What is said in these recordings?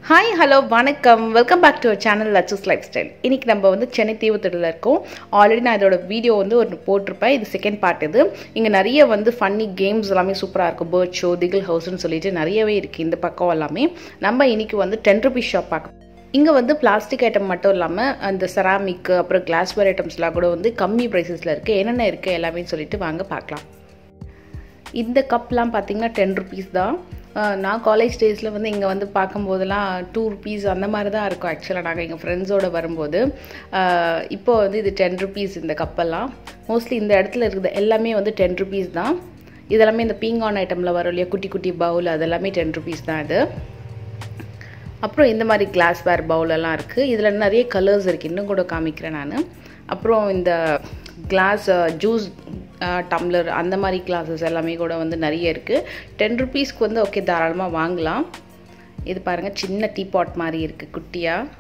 Hi hello வணக்கம் welcome back to our channel Lachu's lifestyle இன்றைக்கி நம்ம வந்து சென்னை தீவுத்திடலில் இருக்கோம் ஆல்ரெடி நான் இதோட வீடியோ வந்து ஒரு போட்டிருப்பேன் இது செகண்ட் பார்ட் இது இங்கே நிறைய வந்து ஃபன்னி கேம்ஸ் எல்லாமே சூப்பராக இருக்கும் பேர்ட் ஷோ திகில் ஹவுஸ்னு சொல்லிட்டு நிறையவே இருக்குது இந்த பக்கம் எல்லாமே நம்ம இன்றைக்கி வந்து டென் ருபீஸ் ஷாப் பார்க்க இங்கே வந்து பிளாஸ்டிக் ஐட்டம் மட்டும் இல்லாமல் அந்த செராமிக் அப்புறம் கிளாஸ்வேர் ஐட்டம்ஸ்லாம் கூட வந்து கம்மி ப்ரைஸஸில் இருக்குது என்னென்ன இருக்குது எல்லாமே சொல்லிட்டு வாங்க பார்க்கலாம் இந்த கப்லாம் பார்த்தீங்கன்னா டென் ருபீஸ் தான் அஹ் நான் காலேஜ் டேஸில் வந்து இங்கே வந்து பார்க்கும்போதெல்லாம் டூ ருபீஸ் அந்த மாதிரி தான் இருக்கும் ஆக்சுவலாக நாங்கள் எங்கள் ஃப்ரெண்ட்ஸோடு வரும்போது அஹ் இப்போ வந்து இது டென் ருபீஸ் இந்த கப்பெல்லாம் மோஸ்ட்லி இந்த இடத்துல இருக்குது எல்லாமே வந்து டென் ருபீஸ் தான் இதெல்லாமே இந்த பீங்கான் ஐட்டமில் வரும் இல்லையா குட்டி குட்டி பவுல் அதெல்லாமே டென் ருபீஸ் தான் இது அப்புறம் இந்த மாதிரி கிளாஸ் வேர் பவுலெல்லாம் இருக்குது இதில் நிறைய கலர்ஸ் இருக்குது இன்னும் கூட காமிக்கிறேன் நான் அப்புறம் இந்த கிளாஸ் ஜூஸ் டம்ளர் அந்த மாதிரி கிளாஸஸ் எல்லாமே கூட வந்து நிறைய இருக்குது டென் ருபீஸ்க்கு வந்து ஓகே தாராளமாக வாங்கலாம் இது பாருங்கள் சின்ன டீ பாட் மாதிரி இருக்குது குட்டியாக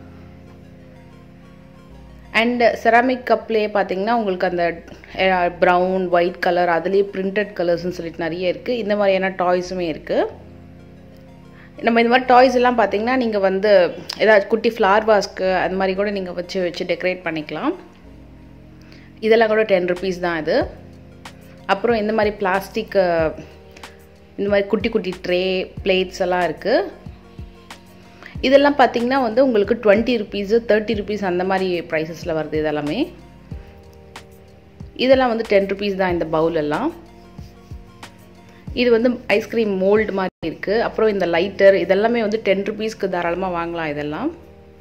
அண்ட் செராமிக் கப்லேயே பார்த்தீங்கன்னா உங்களுக்கு அந்த ப்ரௌன் ஒயிட் கலர் அதுலேயே பிரிண்டட் கலர்ஸ்னு சொல்லிட்டு நிறைய இருக்குது இந்த மாதிரியான டாய்ஸுமே இருக்குது நம்ம இந்த மாதிரி டாய்ஸ் எல்லாம் பார்த்தீங்கன்னா நீங்கள் வந்து ஏதாவது குட்டி ஃப்ளார் வாஸ்க்கு அந்த மாதிரி கூட நீங்கள் வச்சு வச்சு டெக்கரேட் பண்ணிக்கலாம் இதெல்லாம் கூட டென் ருபீஸ் தான் இது அப்புறம் இந்த மாதிரி பிளாஸ்டிக் இந்த மாதிரி குட்டி குட்டி ட்ரே பிளேட்ஸ் எல்லாம் இருக்குது இதெல்லாம் பார்த்தீங்கன்னா வந்து உங்களுக்கு டுவெண்ட்டி ருபீஸு தேர்ட்டி ருபீஸ் அந்த மாதிரி ப்ரைஸஸில் வருது இதெல்லாமே இதெல்லாம் வந்து டென் ருபீஸ் தான் இந்த பவுல் எல்லாம் இது வந்து ஐஸ்கிரீம் மோல்டு மாதிரி இருக்குது அப்புறம் இந்த லைட்டர் இதெல்லாமே வந்து டென் ருபீஸ்க்கு தாராளமாக வாங்கலாம் இதெல்லாம்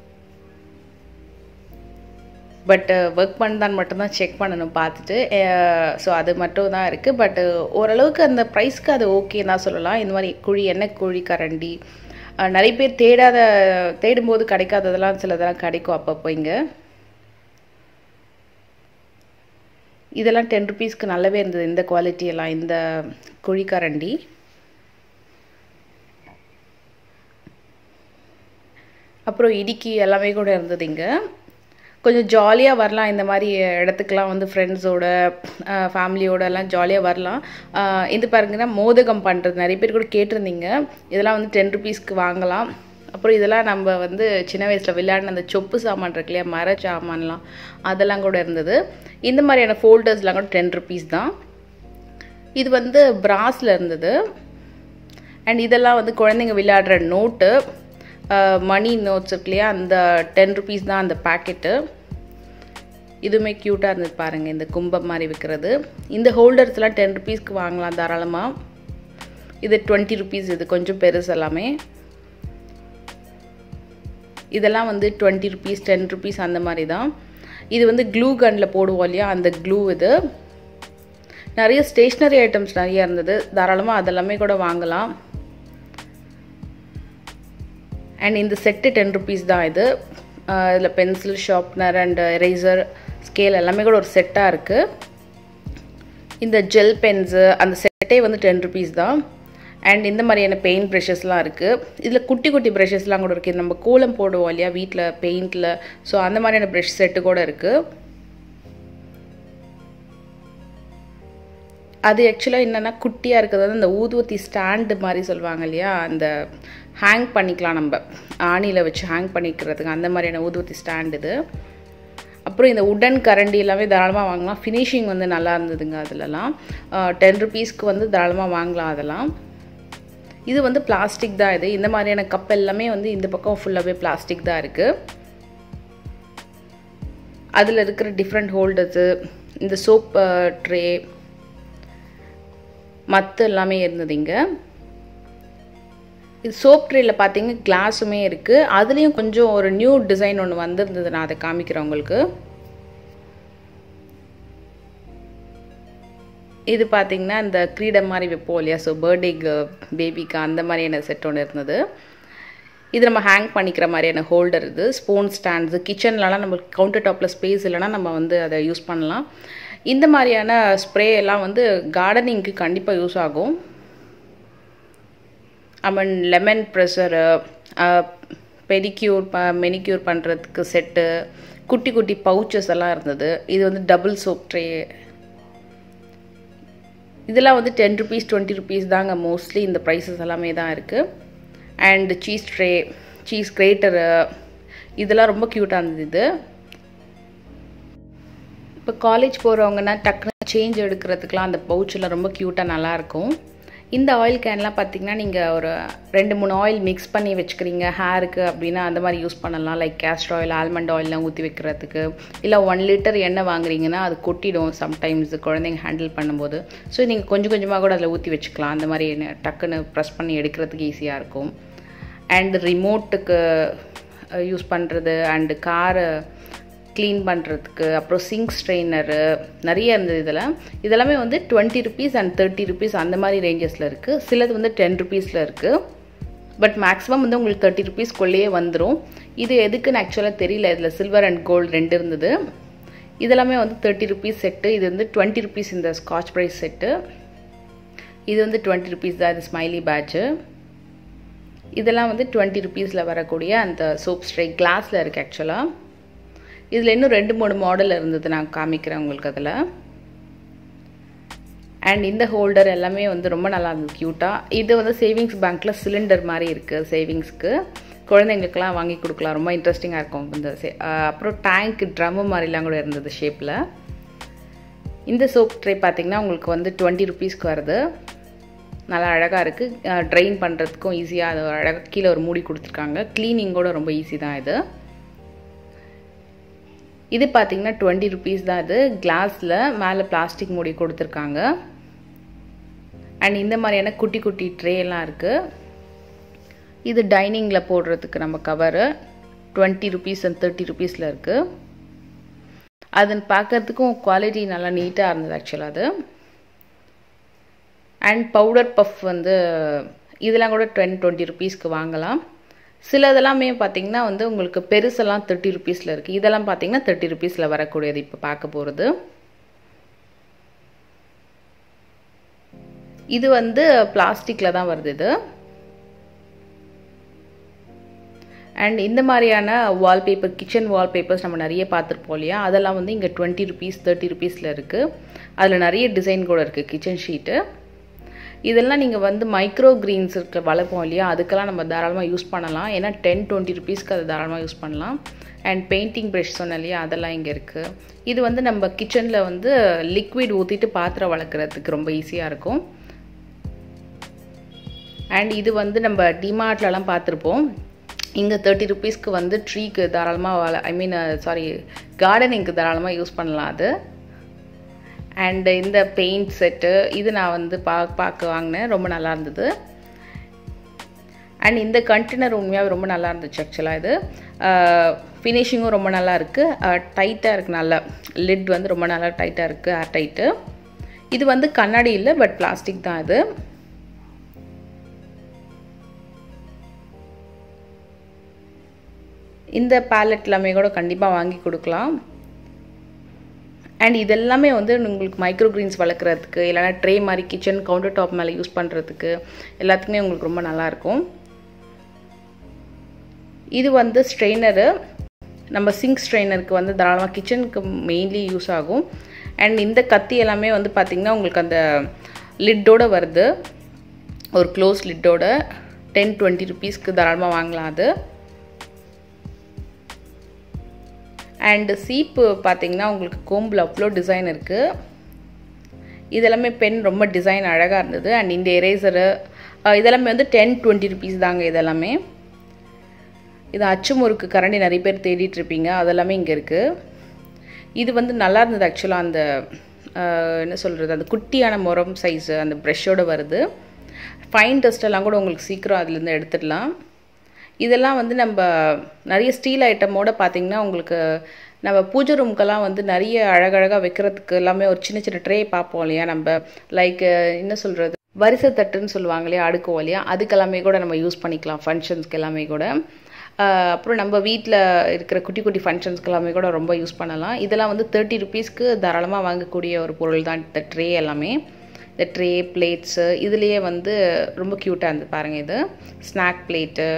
பட் ஒர்க் பண்ணதான் மட்டும்தான் செக் பண்ணணும் பார்த்துட்டு ஸோ அது மட்டும் தான் இருக்குது பட் ஓரளவுக்கு அந்த ப்ரைஸ்க்கு அது ஓகே தான் சொல்லலாம் இந்த மாதிரி குழி எண்ணெய் குழி கரண்டி நிறைய பேர் தேடாத தேடும்போது கிடைக்காததெல்லாம் சிலதெல்லாம் கிடைக்கும் அப்பப்போ இங்கே இதெல்லாம் டென் ருபீஸ்க்கு நல்லாவே இருந்தது இந்த குவாலிட்டி எல்லாம் இந்த குழிக்கரண்டி அப்புறம் இடுக்கி எல்லாமே கூட இருந்தது இங்கே கொஞ்சம் ஜாலியாக வரலாம் இந்த மாதிரி இடத்துக்குலாம் வந்து ஃப்ரெண்ட்ஸோட ஃபேமிலியோட எல்லாம் ஜாலியாக வரலாம் இது பாருங்கன்னா மோதகம் பண்ணுறது நிறைய பேர் கூட கேட்டிருந்தீங்க இதெல்லாம் வந்து டென் ருபீஸ்க்கு வாங்கலாம் அப்புறம் இதெல்லாம் நம்ம வந்து சின்ன வயசில் விளையாடின அந்த சொப்பு சாமான் இருக்கு இல்லையா மர சாமான்லாம் அதெல்லாம் கூட இருந்தது இந்த மாதிரியான ஃபோல்டர்ஸ்லாம் கூட டென் ருபீஸ் தான் இது வந்து பிராஸில் இருந்தது அண்ட் இதெல்லாம் வந்து குழந்தைங்க விளையாடுற நோட்டு மணி நோட்ஸ் இருக்கு இல்லையா அந்த டென் ருபீஸ் தான் அந்த பேக்கெட்டு இதுவுமே க்யூட்டாக இருந்தது பாருங்கள் இந்த கும்பம் மாதிரி விற்கிறது இந்த ஹோல்டர்ஸ்லாம் டென் ருபீஸ்க்கு வாங்கலாம் தாராளமாக இது டுவெண்ட்டி ருபீஸ் இது கொஞ்சம் பெருசு எல்லாமே இதெல்லாம் வந்து டுவெண்ட்டி ருபீஸ் டென் ருபீஸ் அந்த மாதிரி தான் இது வந்து க்ளூ கனில் போடுவோம் இல்லையா அந்த க்ளூ இது நிறைய ஸ்டேஷ்னரி ஐட்டம்ஸ் நிறைய இருந்தது தாராளமாக அதெல்லாமே கூட வாங்கலாம் அண்ட் இந்த செட்டு டென் ருபீஸ் தான் இது இதில் pencil sharpener and eraser scale எல்லாமே கூட ஒரு செட்டாக இருக்குது இந்த ஜெல் பென்ஸு அந்த செட்டே வந்து டென் ருபீஸ் தான் அண்ட் இந்த மாதிரியான பெயிண்ட் ப்ரெஷஸ்லாம் இருக்குது இதில் குட்டி குட்டி ப்ரெஷஸ்லாம் கூட இருக்குது நம்ம கோலம் போடுவோம் இல்லையா வீட்டில் பெயிண்டில் ஸோ அந்த மாதிரியான ப்ரெஷ் செட்டு கூட இருக்குது அது ஆக்சுவலாக என்னென்னா குட்டியாக இருக்கிறது அந்த ஊதுவத்தி ஸ்டாண்டு மாதிரி சொல்லுவாங்க இல்லையா அந்த ஹேங் பண்ணிக்கலாம் நம்ம ஆணியில் வச்சு ஹேங் பண்ணிக்கிறதுக்கு அந்த மாதிரியான ஊதுவத்தி ஸ்டாண்ட் இது அப்புறம் இந்த உடன் கரண்டி எல்லாமே தாராளமாக வாங்கலாம் ஃபினிஷிங் வந்து நல்லா இருந்ததுங்க அதிலலாம் டென் ருபீஸ்க்கு வந்து தாராளமாக வாங்கலாம் அதெல்லாம் இது வந்து பிளாஸ்டிக் தான் இது இந்த மாதிரியான கப் எல்லாமே வந்து இந்த பக்கம் ஃபுல்லாகவே பிளாஸ்டிக் தான் இருக்குது அதில் இருக்கிற டிஃப்ரெண்ட் ஹோல்டர்ஸு இந்த சோப் ட்ரே மற்ற எல்லாமே இருந்தது இங்கே இது சோப் ட்ரேயில் பார்த்தீங்க கிளாஸுமே இருக்குது அதுலேயும் கொஞ்சம் ஒரு நியூ டிசைன் ஒன்று வந்திருந்தது நான் அதை காமிக்கிறேன் உங்களுக்கு இது பார்த்தீங்கன்னா இந்த கிரீடம் மாதிரி வைப்போம் இல்லையா ஸோ பர்த்டேக்கு பேபிக்கு அந்த மாதிரியான செட் ஒன்று இருந்தது இது நம்ம ஹேங் பண்ணிக்கிற மாதிரியான ஹோல்டர் இது ஸ்பூன் ஸ்டாண்ட்ஸு கிச்சன்லலாம் நம்மளுக்கு கவுண்டர் டாப்பில் ஸ்பேஸ் இல்லைனா நம்ம வந்து அதை யூஸ் பண்ணலாம் இந்த மாதிரியான ஸ்ப்ரே எல்லாம் வந்து கார்டனிங்க்கு கண்டிப்பாக யூஸ் ஆகும் அமன் லெமன் ப்ரெஷரு பெடிக்யூர் ப மெனிக்யூர் பண்ணுறதுக்கு செட்டு குட்டி குட்டி பவுச்சஸ் எல்லாம் இருந்தது இது வந்து டபுள் சோப் ட்ரே இதெல்லாம் வந்து டென் ருபீஸ் டுவெண்ட்டி ருபீஸ் தாங்க மோஸ்ட்லி இந்த ப்ரைஸஸ் எல்லாமே தான் இருக்குது and cheese tray cheese grater இதெல்லாம் ரொம்ப க்யூட்டாக இருந்தது இது இப்போ காலேஜ் போகிறவங்கன்னா டக்குனு சேஞ்ச் எடுக்கிறதுக்குலாம் அந்த பவுச்சில் ரொம்ப க்யூட்டாக நல்லாயிருக்கும் இந்த ஆயில் கேன்லாம் பார்த்தீங்கன்னா நீங்கள் ஒரு ரெண்டு மூணு ஆயில் மிக்ஸ் பண்ணி வச்சுக்கிறீங்க ஹேருக்கு அப்படின்னா அந்த மாதிரி யூஸ் பண்ணலாம் லைக் கேஸ்டர் ஆயில் ஆல்மண்ட் ஆயிலெலாம் ஊற்றி வைக்கிறதுக்கு இல்லை ஒன் லிட்டர் எண்ணெய் வாங்குறீங்கன்னா அது கொட்டிடும் சம்டைம்ஸ் குழந்தைங்க ஹேண்டில் பண்ணும்போது ஸோ நீங்கள் கொஞ்சம் கொஞ்சமாக கூட அதில் ஊற்றி வச்சுக்கலாம் அந்த மாதிரி டக்குன்னு ப்ரெஸ் பண்ணி எடுக்கிறதுக்கு ஈஸியாக இருக்கும் அண்ட் ரிமோட்டுக்கு யூஸ் பண்ணுறது அண்டு காரை க்ளீன் பண்ணுறதுக்கு அப்புறம் சிங்க் ஸ்ட்ரெயினரு நிறைய இருந்தது இதெல்லாம் இதெல்லாமே வந்து twenty rupees and thirty rupees அந்த மாதிரி ரேஞ்சஸில் இருக்குது சிலது வந்து டென் ருபீஸில் இருக்குது பட் மேக்ஸிமம் வந்து உங்களுக்கு தேர்ட்டி ருபீஸ்க்குள்ளேயே வந்துடும் இது எதுக்குன்னு ஆக்சுவலாக தெரியல இதில் சில்வர் அண்ட் கோல்டு ரெண்டு இருந்தது இதெல்லாமே வந்து தேர்ட்டி ருபீஸ் செட்டு இது வந்து டுவெண்ட்டி ருபீஸ் இந்த ஸ்காட்ச் ப்ரைஸ் செட்டு இது வந்து டுவெண்ட்டி ருபீஸ் தான் இது ஸ்மைலி பேட்ச்சு இதெல்லாம் வந்து டுவெண்ட்டி ருபீஸில் வரக்கூடிய அந்த சோப் ஸ்ட்ரை கிளாஸில் இருக்குது ஆக்சுவலாக இதில் இன்னும் ரெண்டு மூணு மாடல் இருந்தது நான் காமிக்கிறேன் உங்களுக்கு அதில் அண்ட் இந்த ஹோல்டர் எல்லாமே வந்து ரொம்ப நல்லா இருந்தது க்யூட்டாக இது வந்து சேவிங்ஸ் பேங்க்கில் சிலிண்டர் மாதிரி இருக்குது சேவிங்ஸ்க்கு குழந்தைங்களுக்கெல்லாம் வாங்கி கொடுக்கலாம் ரொம்ப இன்ட்ரெஸ்டிங்காக இருக்கும் இந்த அப்புறம் டேங்க் ட்ரம்மு மாதிரிலாம் கூட இருந்தது ஷேப்பில் இந்த சோப் ட்ரே பார்த்திங்கன்னா உங்களுக்கு வந்து டுவெண்ட்டி ருபீஸ்க்கு வருது நல்லா அழகாக இருக்குது ட்ரைன் பண்ணுறதுக்கும் ஈஸியாக அது அழகாக கீழே ஒரு மூடி கொடுத்துருக்காங்க க்ளீனிங்கோட ரொம்ப ஈஸி தான் இது இது பார்த்திங்கன்னா டுவெண்ட்டி ருபீஸ் தான் இது கிளாஸில் மேலே பிளாஸ்டிக் மூடி கொடுத்துருக்காங்க அண்ட் இந்த மாதிரியான குட்டி குட்டி ட்ரேலாம் இருக்குது இது டைனிங்கில் போடுறதுக்கு நம்ம cover twenty rupees and thirty ருபீஸில் இருக்குது அது பார்க்கறதுக்கும் குவாலிட்டி நல்லா நீட்டாக இருந்தது ஆக்சுவலாக அது அண்ட் பவுடர் பஃப் வந்து இதெல்லாம் கூட டென் டுவெண்ட்டி ருபீஸ்க்கு வாங்கலாம் சில இதெல்லாமே பார்த்தீங்கன்னா வந்து உங்களுக்கு பெருசெல்லாம் தேர்ட்டி ருபீஸில் இருக்குது இதெல்லாம் பார்த்தீங்கன்னா தேர்ட்டி ருபீஸில் வரக்கூடியது இப்போ பார்க்க போகிறது இது வந்து பிளாஸ்டிக்கில் தான் வருது இது அண்ட் இந்த மாதிரியான வால்பேப்பர் கிச்சன் வால்பேப்பர்ஸ் நம்ம நிறைய பார்த்துருப்போம் இல்லையா அதெல்லாம் வந்து இங்கே டுவெண்ட்டி ருபீஸ் தேர்ட்டி ருபீஸில் இருக்குது அதில் நிறைய டிசைன் கூட இருக்குது கிச்சன் ஷீட்டு இதெல்லாம் நீங்கள் வந்து மைக்ரோ க்ரீன்ஸ் இருக்க வளர்ப்போம் இல்லையா அதுக்கெல்லாம் நம்ம தாராளமாக யூஸ் பண்ணலாம் ஏன்னா டென் டுவெண்ட்டி ருபீஸ்க்கு அதை தாராளமாக யூஸ் பண்ணலாம் அண்ட் பெயிண்டிங் ப்ரெஷ் சொன்னேன் இல்லையா அதெல்லாம் இங்கே இருக்குது இது வந்து நம்ம கிச்சனில் வந்து லிக்விட் ஊற்றிட்டு பாத்திரம் வளர்க்குறதுக்கு ரொம்ப ஈஸியாக இருக்கும் அண்ட் இது வந்து நம்ம டிமார்ட்லலாம் பார்த்துருப்போம் இங்கே தேர்ட்டி ருபீஸ்க்கு வந்து ட்ரீக்கு தாராளமாக வள ஐ மீன் சாரி கார்டனிங்க்கு தாராளமாக யூஸ் பண்ணலாம் அது அண்டு இந்த பெயிண்ட் செட்டு இது நான் வந்து பா பார்க்க வாங்கினேன் ரொம்ப நல்லா இருந்தது அண்ட் இந்த கண்டெய்னர் உண்மையாகவே ரொம்ப நல்லா இருந்துச்சு ஆக்சுவலாக இது ஃபினிஷிங்கும் ரொம்ப நல்லா இருக்குது டைட்டாக இருக்குது நல்லா லிட் வந்து ரொம்ப நல்லா டைட்டாக இருக்குது ஏர் டைட்டு இது வந்து கண்ணாடி இல்லை பட் பிளாஸ்டிக் தான் இது இந்த பேலட் எல்லாமே கூட கண்டிப்பாக வாங்கி கொடுக்கலாம் அண்ட் இதெல்லாமே வந்து உங்களுக்கு மைக்ரோ க்ரீன்ஸ் வளர்க்குறதுக்கு இல்லைனா ட்ரே மாதிரி கிச்சன் கவுண்டர் டாப் மேலே யூஸ் பண்ணுறதுக்கு எல்லாத்துக்குமே உங்களுக்கு ரொம்ப நல்லாயிருக்கும் இது வந்து ஸ்ட்ரெயினரு நம்ம சிங்க் ஸ்ட்ரெயினருக்கு வந்து தாராளமாக கிச்சனுக்கு மெயின்லி யூஸ் ஆகும் அண்ட் இந்த கத்தி எல்லாமே வந்து பார்த்திங்கன்னா உங்களுக்கு அந்த லிட்டோட வருது ஒரு க்ளோஸ் லிட்டோட டென் டுவெண்ட்டி ருபீஸ்க்கு தாராளமாக வாங்கலாம் அது அண்டு சீப்பு பார்த்தீங்கன்னா உங்களுக்கு கோம்பில் அவ்வளோ டிசைன் இருக்குது இதெல்லாமே பென் ரொம்ப டிசைன் அழகாக இருந்தது அண்ட் இந்த எரேசரு இதெல்லாமே வந்து டென் டுவெண்ட்டி ருபீஸ் தாங்க இதெல்லாமே இது அச்சு முறுக்கு கரண்டி நிறைய பேர் தேடிட்டு இருப்பீங்க அதெல்லாமே இங்கே இருக்குது இது வந்து நல்லா இருந்தது ஆக்சுவலாக அந்த என்ன சொல்கிறது அந்த குட்டியான முரம் சைஸு அந்த ப்ரெஷ்ஷோடு வருது ஃபைன் டஸ்ட்டெல்லாம் கூட உங்களுக்கு சீக்கிரம் அதுலேருந்து எடுத்துடலாம் இதெல்லாம் வந்து நம்ம நிறைய ஸ்டீல் ஐட்டமோட பார்த்திங்கன்னா உங்களுக்கு நம்ம பூஜை ரூம்க்கெல்லாம் வந்து நிறைய அழகழகாக வைக்கிறதுக்கு எல்லாமே ஒரு சின்ன சின்ன ட்ரே பார்ப்போம் இல்லையா நம்ம லைக் என்ன சொல்கிறது வரிசை தட்டுன்னு சொல்லுவாங்க இல்லையா அடுக்குவோம் இல்லையா அதுக்கெல்லாமே கூட நம்ம யூஸ் பண்ணிக்கலாம் ஃபங்க்ஷன்ஸ்க்கு எல்லாமே கூட அப்புறம் நம்ம வீட்டில் இருக்கிற குட்டி குட்டி ஃபங்க்ஷன்ஸ்க்கு எல்லாமே கூட ரொம்ப யூஸ் பண்ணலாம் இதெல்லாம் வந்து தேர்ட்டி ருபீஸ்க்கு தாராளமாக வாங்கக்கூடிய ஒரு பொருள் தான் இந்த ட்ரே எல்லாமே இந்த ட்ரே பிளேட்ஸு இதுலேயே வந்து ரொம்ப க்யூட்டாக இருந்தது பாருங்கள் இது ஸ்நாக் பிளேட்டு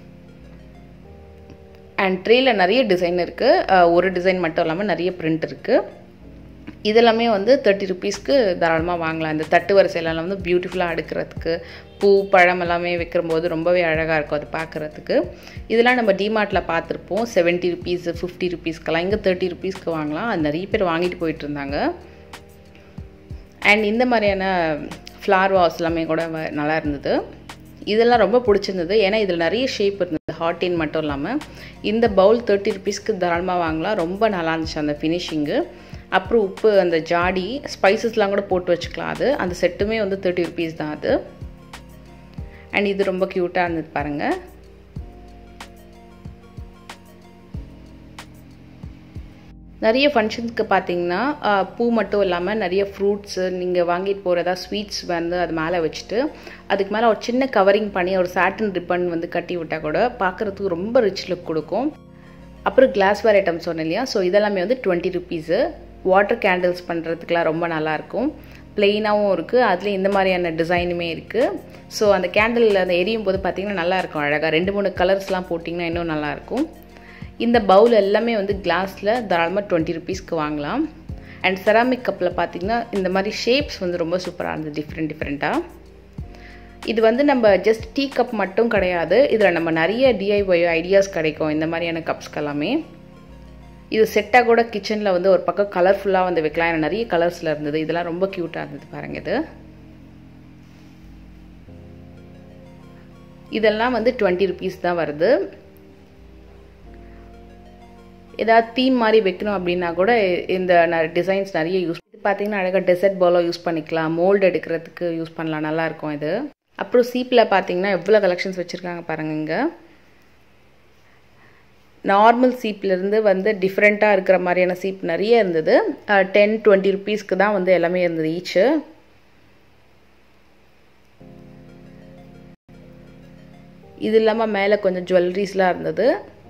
அண்ட் ட்ரேயில் நிறைய டிசைன் இருக்குது ஒரு டிசைன் மட்டும் இல்லாமல் நிறைய பிரிண்ட் இருக்குது இதெல்லாமே வந்து தேர்ட்டி ருபீஸ்க்கு தாராளமாக வாங்கலாம் இந்த தட்டு வரிசையிலலாம் வந்து பியூட்டிஃபுல்லாக அடுக்கிறதுக்கு பூ பழம் எல்லாமே வைக்கும்போது ரொம்பவே அழகாக இருக்கும் அது பார்க்குறதுக்கு இதெல்லாம் நம்ம டிமார்ட்டில் பார்த்துருப்போம் செவன்ட்டி ருபீஸ் ஃபிஃப்டி ருபீஸ்க்கெல்லாம் இங்கே தேர்ட்டி ருபீஸ்க்கு வாங்கலாம் அது நிறைய பேர் வாங்கிட்டு போயிட்டு இருந்தாங்க அண்ட் இந்த மாதிரியான ஃப்ளார் வாஸ் எல்லாமே கூட வ- நல்லா இருந்தது இதெல்லாம் ரொம்ப பிடிச்சிருந்தது ஏன்னா இதில் நிறைய ஷேப் இருந்தது ஹாட்டின் மட்டும் இல்லாமல் இந்த பவுல் தேர்ட்டி ருபீஸ்க்கு தாராளமாக வாங்கலாம் ரொம்ப நல்லா இருந்துச்சு அந்த ஃபினிஷிங்கு அப்புறம் உப்பு அந்த ஜாடி ஸ்பைசஸ்லாம் கூட போட்டு வச்சுக்கலாம் அது அந்த செட்டுமே வந்து தேர்ட்டி ருபீஸ் தான் அது அண்ட் இது ரொம்ப க்யூட்டாக இருந்தது பாருங்கள் நிறைய ஃபங்க்ஷன்ஸ்க்கு பார்த்தீங்கன்னா ஆஹ், பூ மட்டும் இல்லாமல் நிறைய ஃப்ரூட்ஸு நீங்கள் வாங்கிட்டு போகிறதா ஸ்வீட்ஸ் வந்து அது மேலே வச்சுட்டு அதுக்கு மேலே ஒரு சின்ன கவரிங் பண்ணி ஒரு சாட்டின் ரிப்பன் வந்து கட்டி விட்டால் கூட பார்க்குறதுக்கு ரொம்ப ரிச் லுக் கொடுக்கும் அப்புறம் கிளாஸ்வேர் ஐட்டம் சொன்னேன் இல்லையா ஸோ இதெல்லாமே வந்து டுவெண்ட்டி ருபீஸு வாட்டர் கேண்டில்ஸ் பண்ணுறதுக்குலாம் ரொம்ப நல்லாயிருக்கும் ப்ளெயினாகவும் இருக்குது அதுலேயும் இந்த மாதிரியான டிசைனுமே இருக்குது ஸோ அந்த கேண்டில் அந்த எரியும் போது பார்த்தீங்கன்னா நல்லா இருக்கும் அழகாக ரெண்டு மூணு கலர்ஸ்லாம் போட்டிங்கன்னா இன்னும் நல்லாயிருக்கும் இந்த பவுல் எல்லாமே வந்து கிளாஸில் தாராளமாக டுவெண்ட்டி ருபீஸ்க்கு வாங்கலாம் அண்ட் செராமிக் கப்பில் பார்த்தீங்கன்னா இந்த மாதிரி ஷேப்ஸ் வந்து ரொம்ப சூப்பராக இருந்தது டிஃப்ரெண்ட் டிஃப்ரெண்ட்டாக இது வந்து நம்ம ஜஸ்ட் டீ கப் மட்டும் கிடையாது இதில் நம்ம நிறைய டிஐஒய் ஐடியாஸ் கிடைக்கும் இந்த மாதிரியான கப்ஸ்க்கு எல்லாமே இது செட்டாக கூட கிச்சனில் வந்து ஒரு பக்கம் கலர்ஃபுல்லாக வந்து வைக்கலாம் ஏன்னா நிறைய கலர்ஸில் இருந்தது இதெல்லாம் ரொம்ப க்யூட்டாக இருந்தது பாருங்க இது இதெல்லாம் வந்து டுவெண்ட்டி ருபீஸ் தான் வருது ஏதாவது தீம் மாதிரி வைக்கணும் அப்படின்னா கூட இந்த டிசைன்ஸ் நிறைய யூஸ் இது பார்த்தீங்கன்னா அழகாக டெசர்ட் பாலோ யூஸ் பண்ணிக்கலாம் மோல்டு எடுக்கிறதுக்கு யூஸ் பண்ணலாம் நல்லா இருக்கும் இது அப்புறம் சீப்பில் பார்த்தீங்கன்னா எவ்வளோ கலெக்ஷன்ஸ் வச்சுருக்காங்க பாருங்க இங்கே நார்மல் சீப்லேருந்து வந்து டிஃப்ரெண்ட்டாக இருக்கிற மாதிரியான சீப் நிறைய இருந்தது டென் டுவெண்ட்டி ருபீஸ்க்கு தான் வந்து எல்லாமே இருந்தது ஈச்சு இது இல்லாமல் மேலே கொஞ்சம் ஜுவல்லரிஸ்லாம் இருந்தது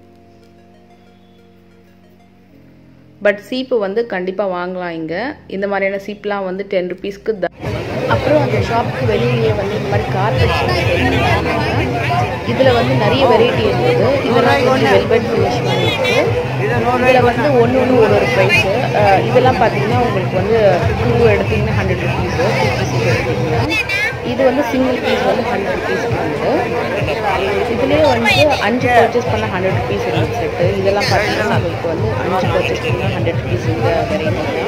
பட் சீப்பு வந்து கண்டிப்பாக வாங்கலாம் இங்கே இந்த மாதிரியான சீப்லாம் வந்து டென் ருபீஸ்க்கு தான் அப்புறம் அந்த ஷாப்புக்கு வெளியிலேயே வந்து இந்த மாதிரி கார்பெட் இதில் வந்து நிறைய வெரைட்டி இருந்தது இதெல்லாம் கொஞ்சம் வெல்வெட் ஃபினிஷ் மாதிரி இருக்குது இதில் வந்து ஒன்று ஒன்று ஒரு ஒரு ப்ரைஸு இதெல்லாம் பார்த்தீங்கன்னா உங்களுக்கு வந்து டூ எடுத்தீங்கன்னா ஹண்ட்ரட் ருபீஸு டூ பீஸஸ் எடுத்தீங்கன்னா இது வந்து சிங்கிள் பீஸ் வந்து ஹண்ட்ரட் ருபீஸ் வந்து இதுலேயே வந்து அஞ்சு பர்ச்சேஸ் பண்ணால் ஹண்ட்ரட் ருபீஸ் இருந்துச்சு செட்டு இதெல்லாம் பார்த்தீங்கன்னா உங்களுக்கு வந்து அஞ்சு பர்ச்சேஸ் பண்ணால் ஹண்ட்ரட் ருபீஸ் இந்த வெரைட்டி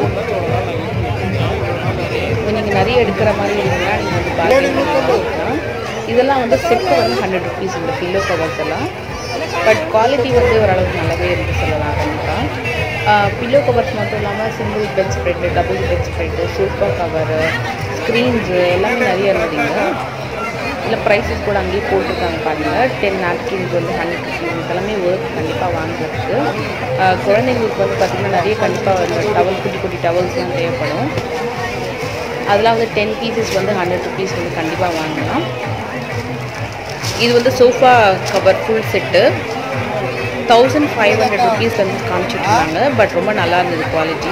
இப்போ நீங்கள் நிறைய எடுக்கிற மாதிரி இருந்தீங்கன்னா நீங்கள் வந்து பார்க்கலாம் இதெல்லாம் வந்து செட்டு வந்து ஹண்ட்ரட் ருபீஸ் இந்த பில்லோ கவர்ஸ் எல்லாம் பட் குவாலிட்டி வந்து ஓரளவுக்கு நல்லாவே இருந்து சொல்லலாம் கண்டிப்பாக பில்லோ கவர்ஸ் மட்டும் இல்லாமல் single bedspread double bedspread super cover screens எல்லாமே நிறைய இருந்ததுங்க இல்லை ப்ரைஸஸ் கூட அங்கேயே போட்டிருக்காங்க பாருங்கள் டென் நாப்கின்ஸ் வந்து ஹண்ட்ரட் ருபீஸ் இதெல்லாமே ஒர்க் கண்டிப்பாக வாங்குறதுக்கு ஆஹ் குழந்தைங்களுக்கு வந்து பார்த்திங்கன்னா நிறைய கண்டிப்பாக டவல் குட்டி குட்டி டவல்ஸ்லாம் தேவைப்படும் அதெல்லாம் வந்து டென் பீசஸ் வந்து ஹண்ட்ரட் ருபீஸ் வந்து கண்டிப்பாக வாங்கலாம் இது வந்து sofa cover full set thousand five hundred rupees வந்து காமிச்சிட்ருந்தாங்க பட் ரொம்ப நல்லா இருந்தது குவாலிட்டி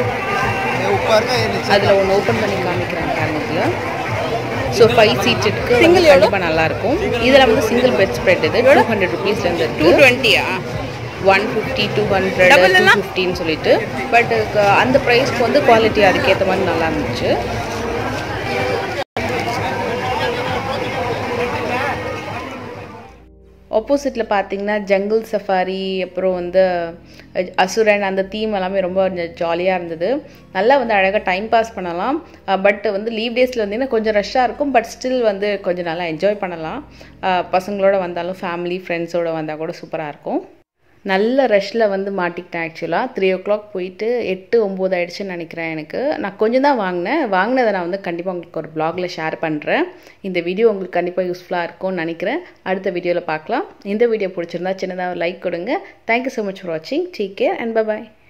அதில் ஒன்று ஓப்பன் பண்ணி காமிக்கிறேன் பாருங்க இதில் ஸோ ஃபைவ் சீட்டுக்கு கண்டிப்பாக நல்லாயிருக்கும் இதில் வந்து சிங்கிள் பெட் ஸ்ப்ரெட் இது டூ ஹண்ட்ரட் ருபீஸ்லேருந்து டூ இருக்குது டுவெண்ட்டியா one fifty two hundred Double two எல்லாம்? ஃபிஃப்டின்னு சொல்லிட்டு பட் அந்த ப்ரைஸ்க்கு வந்து குவாலிட்டி அதுக்கேற்ற மாதிரி நல்லா இருந்துச்சு ஆப்போசிட்டில் பார்த்தீங்கன்னா ஜங்கிள் சஃபாரி அப்புறம் வந்து அஹ், அசுரன் அந்த தீம் எல்லாமே ரொம்ப ஜாலியாக இருந்தது நல்லா வந்து அழகாக டைம் பாஸ் பண்ணலாம் பட் வந்து லீவ் டேஸில் வந்தீங்கன்னா கொஞ்சம் ரஷ்ஷாக இருக்கும் பட் ஸ்டில் வந்து கொஞ்சம் நல்லா என்ஜாய் பண்ணலாம் அஹ், பசங்களோட வந்தாலும் ஃபேமிலி ஃப்ரெண்ட்ஸோட வந்தால் கூட சூப்பராக இருக்கும் நல்ல ரஷ்ல வந்து மாட்டிக்கிட்டேன் ஆக்சுவலாக த்ரீ ஓ கிளாக் போயிட்டு எட்டு ஒம்பது ஆயிடுச்சுன்னு நினைக்கிறேன் எனக்கு நான் கொஞ்சம் தான் வாங்கினேன் வாங்கினதை நான் வந்து கண்டிப்பாக உங்களுக்கு ஒரு ப்ளாகில் ஷேர் பண்ணுறேன் இந்த வீடியோ உங்களுக்கு கண்டிப்பாக யூஸ்ஃபுல்லாக இருக்கும்னு நினைக்கிறேன் அடுத்த வீடியோவில் பார்க்கலாம் இந்த வீடியோ பிடிச்சிருந்தா சின்னதாக லைக் கொடுங்க தேங்க்யூ ஸோ மச் ஃபார் வாட்சிங் டேக் கேர் அண்ட் பை